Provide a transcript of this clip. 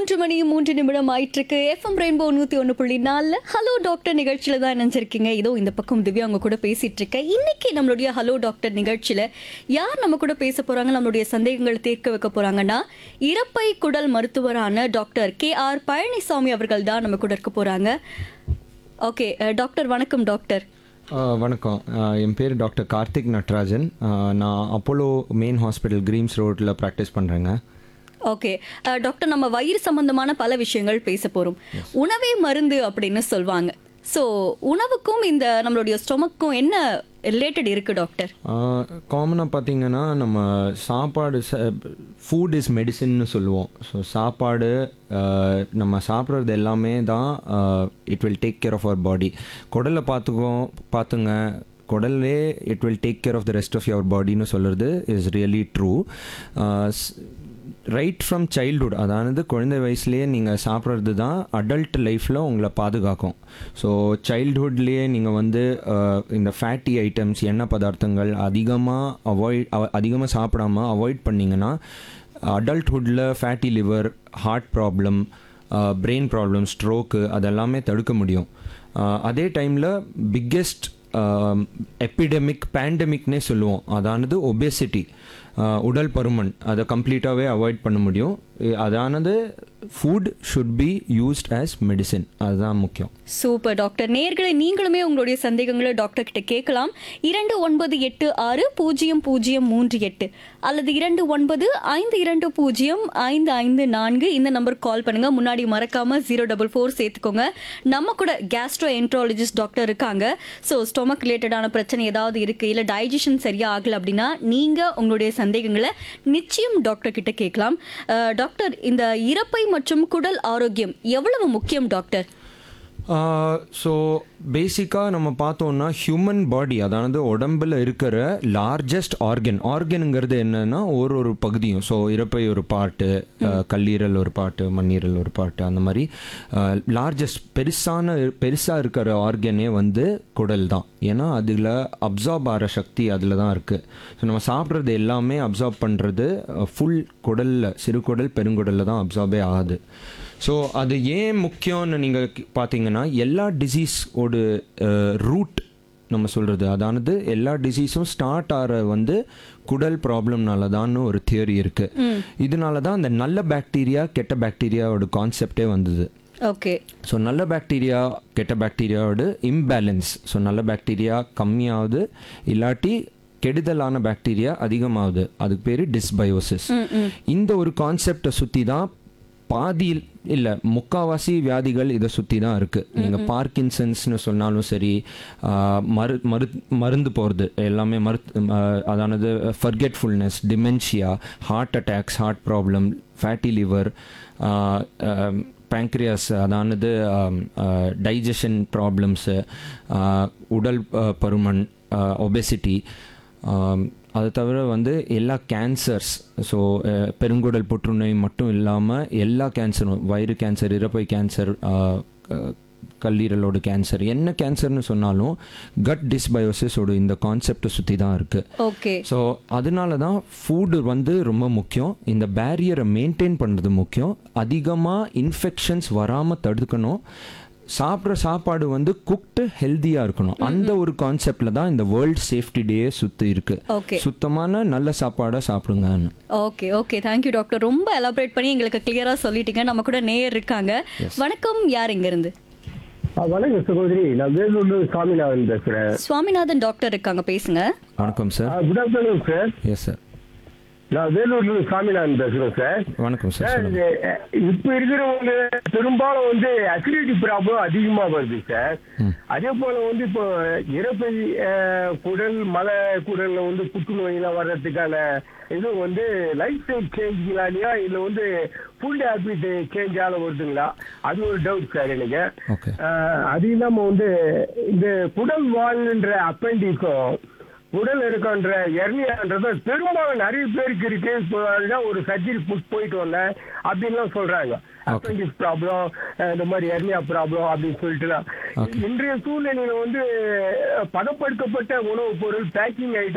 மூன்று மணி மூன்று நிமிடம் ஆயிட்டிருக்கு எஃப்எம் ரெயின்போ நூற்றி ஒன்று புள்ளி நாலில் ஹலோ டாக்டர் நிகழ்ச்சியில் தான் நினைச்சிருக்கீங்க இதோ இந்த பக்கம் திவ்யா அவங்க கூட பேசிட்டு இருக்கேன் இன்னைக்கு நம்மளுடைய ஹலோ டாக்டர் நிகழ்ச்சியில் யார் நம்ம கூட பேச போறாங்க நம்மளுடைய சந்தேகங்களை தீர்க்க வைக்க போறாங்கன்னா இறப்பை குடல் மருத்துவரான டாக்டர் கே ஆர் பழனிசாமி அவர்கள் தான் நம்ம கூட இருக்க போறாங்க ஓகே டாக்டர் வணக்கம் டாக்டர் ஆ, வணக்கம் ஆ, என் பேர் டாக்டர் கார்த்திக் நட்ராஜன் ஆ, நான் அப்போலோ மெயின் ஹாஸ்பிட்டல் கிரீம்ஸ் ரோட்டில் ப்ராக்டிஸ் பண்ணுறேங்க ஓகே அஹ், டாக்டர் நம்ம வயிறு சம்பந்தமான பல விஷயங்கள் பேச போறோம் உணவே மருந்து அப்படின்னு சொல்லுவாங்க ஸோ உணவுக்கும் இந்த நம்மளுடைய ஸ்டொமக்கும் என்ன ரிலேட்டட் இருக்கு டாக்டர் காமனாக பார்த்தீங்கன்னா நம்ம சாப்பாடு ஃபுட் இஸ் மெடிசின்னு சொல்லுவோம் ஸோ சாப்பாடு ஆ, நம்ம சாப்பிட்றது எல்லாமே தான் it will take care of our body குடலை பார்த்துக்கோ பார்த்துங்க குடல்லே it will take care of the rest of your பாடின்னு சொல்கிறது is really true right from childhood அதாவது குழந்தை வயசுலேயே நீங்கள் சாப்பிட்றது தான் அடல்ட் லைஃப்பில் உங்களை பாதுகாக்கும் ஸோ சைல்ட்ஹுட்லேயே நீங்கள் வந்து அஹ், இந்த ஃபேட்டி ஐட்டம்ஸ் எண்ணெய் பதார்த்தங்கள் அதிகமாக அவாய்ட் அதிகமாக சாப்பிடாம அவாய்ட் பண்ணிங்கன்னா அடல்ட்ஹுட்டில் fatty liver heart problem brain problem stroke அதெல்லாமே தடுக்க முடியும் அஹ், அதே டைமில் பிக்கெஸ்ட் எபிடெமிக் பேண்டமிக்னே சொல்லுவோம் அதானது ஒபேசிட்டி உடல் பருமன் அதை கம்ப்ளீட்டாகவே அவாய்ட் பண்ண முடியும் இ- அதானது food should be used as medicine அதுதான் முக்கியம் சூப்பர் டாக்டர் நேர்களை நீங்களுமே உங்களுடைய சந்தேகங்களை டாக்டர் கிட்ட கேட்கலாம் இரண்டு ஒன்பது எட்டு ஆறு பூஜ்ஜியம் பூஜ்ஜியம் மூன்று எட்டு அல்லது இரண்டு ஒன்பது ஐந்து இரண்டு பூஜ்ஜியம் ஐந்து ஐந்து நான்கு இந்த நம்பர் கால் பண்ணுங்க முன்னாடி மறக்காம ஜீரோ டபுள் ஃபோர் சேர்த்துக்கோங்க நம்ம கூட கேஸ்ட்ரோ என்ட்ராலஜிஸ்ட் டாக்டர் இருக்காங்க ஸோ ஸ்டொமக் ரிலேட்டடான பிரச்சனை ஏதாவது இருக்கு இல்லை டைஜஷன் சரியா ஆகல அப்படின்னா நீங்க உங்களுடைய சந்தேகங்களை நிச்சயம் டாக்டர் கிட்ட கேட்கலாம் அஹ், டாக்டர் இந்த இறப்பை மற்றும் குடல் ஆரோக்கியம் எவ்வளவு முக்கியம் டாக்டர் ஸோ பேசிக்காக நம்ம பார்த்தோம்னா ஹியூமன் பாடி அதாவது உடம்புல இருக்கிற லார்ஜஸ்ட் ஆர்கன் ஆர்கனுங்கிறது என்னன்னா ஒரு ஒரு பகுதியும் ஸோ இறப்பை ஒரு பாட்டு கல்லீரல் ஒரு பாட்டு மண்ணீரல் ஒரு பாட்டு அந்த மாதிரி லார்ஜஸ்ட் பெருசான பெருசாக இருக்கிற ஆர்கனே வந்து குடல் தான் ஏன்னா அதில் அப்சார்ப் ஆகிற சக்தி அதில் தான் இருக்குது ஸோ நம்ம சாப்பிட்றது எல்லாமே அப்சார்ப் பண்ணுறது ஃபுல் குடலில் சிறுகுடல் பெருங்குடலில் தான் அப்சார்பே ஆகுது ஸோ அது ஏன் முக்கியம்னு நீங்கள் பார்த்தீங்கன்னா எல்லா டிசீஸோட ரூட் நம்ம சொல்கிறது அதானது எல்லா டிசீஸும் ஸ்டார்ட் ஆகிற வந்து குடல் ப்ராப்ளம்னால தான் ஒரு தியரி இருக்குது இதனால தான் அந்த நல்ல பாக்டீரியா கெட்ட பாக்டீரியாவோட கான்செப்டே வந்தது ஓகே ஸோ நல்ல பாக்டீரியா கெட்ட பாக்டீரியாவோட இம்பேலன்ஸ் ஸோ நல்ல பாக்டீரியா கம்மியாகுது இல்லாட்டி கெடுதலான பாக்டீரியா அதிகமாகுது அதுக்கு பேர் டிஸ்பயோசிஸ் இந்த ஒரு கான்செப்டை சுற்றி தான் பாதி இல்லை முக்காவாசி வியாதிகள் இதை சுற்றி தான் இருக்குது நீங்கள் பார்க்கின்சன்ஸ்னு சொன்னாலும் சரி ஆஹ், மரு மரு மருந்து போகிறது எல்லாமே மரு ஆஹ், அதானது forgetfulness dementia heart attacks heart problem fatty liver pancreas அதானது டைஜஷன் ப்ராப்ளம்ஸு உடல் அஹ், பருமன் ஒபெசிட்டி அது தவிர வந்து எல்லா கேன்சர்ஸ் ஸோ பெருங்குடல் புற்றுநோய் மட்டும் இல்லாமல் எல்லா கேன்சரும் வயிறு கேன்சர் இறப்பை கேன்சர் கல்லீரலோட கேன்சர் என்ன கேன்சர்னு சொன்னாலும் கட் டிஸ்பயோசிஸோட இந்த கான்செப்டை சுற்றி தான் இருக்குது ஓகே ஸோ அதனால தான் ஃபுட்டு வந்து ரொம்ப முக்கியம் இந்த பேரியரை மெயின்டைன் பண்ணுறது முக்கியம் அதிகமாக இன்ஃபெக்ஷன்ஸ் வராமல் தடுக்கணும் சாப்பிட்ற சாப்பாடு வந்து குக்டு ஹெல்த்தியாக இருக்கணும் அந்த ஒரு கான்செப்டில் தான் இந்த வேர்ல்ட் சேஃப்டி டே சுற்றி இருக்கு ஓகே சுத்தமான நல்ல சாப்பாடை சாப்பிடுங்கன்னு ஓகே ஓகே தேங்க்யூ டாக்டர் ரொம்ப எலாபரேட் பண்ணி எங்களுக்கு கிளியரா சொல்லிட்டீங்க நம்ம கூட நேயர் இருக்காங்க வணக்கம் யார் இங்க இருந்து ஆ, வணக்கம் சகோதரி நான் வேலூர்ல சாமிநாதன் பேசுறேன் சுவாமிநாதன் டாக்டர் இருக்காங்க பேசுங்க வணக்கம் sir good afternoon sir yes sir நான் வேலூர்ல இருந்து சாமிநாதன் பேசுறேன் சார் வணக்கம் சார் சார் சொல்லுங்க இது, இப்ப இருக்கிறவங்க பெரும்பாலும் வந்து அசிடிட்டி ப்ராப்ளம் அதிகமா வருது சார் அதே போல வந்து இப்போ இறப்பை அஹ், குடல் மலை குடல்ல வந்து புற்றுநோயெல்லாம் வர்றதுக்கான இது வந்து லைஃப் ஸ்டைல் சேஞ்ச்ங்களாலையா இல்ல வந்து ஃபுட் ஹேபிட் சேஞ்சால வருதுங்களா அது ஒரு டவுட் சார் எனக்கு ஓகே ஆஹ் அது இல்லாம வந்து இந்த குடல் வாழ்ன்ற அப்பெண்டிக்கும் உடல் இருக்கன்ற எர்னியான்றது பெரும்பாலும் நிறைய பேருக்கு இருக்கு இப்போ அதுதான் ஒரு சர்ஜரி போயிட்டு வந்தேன் அப்படின்லாம் சொல்றாங்க அப்பெண்டிக்ஸ் ப்ராப்ளம் இந்த மாதிரி எர்னியா ப்ராப்ளம் அப்படின்னு சொல்லிட்டுலாம் இன்றைய சூழ்நிலையில வந்து அஹ், பதப்படுத்தப்பட்ட உணவுப் பொருள் பேக்கிங் ஐட்டம்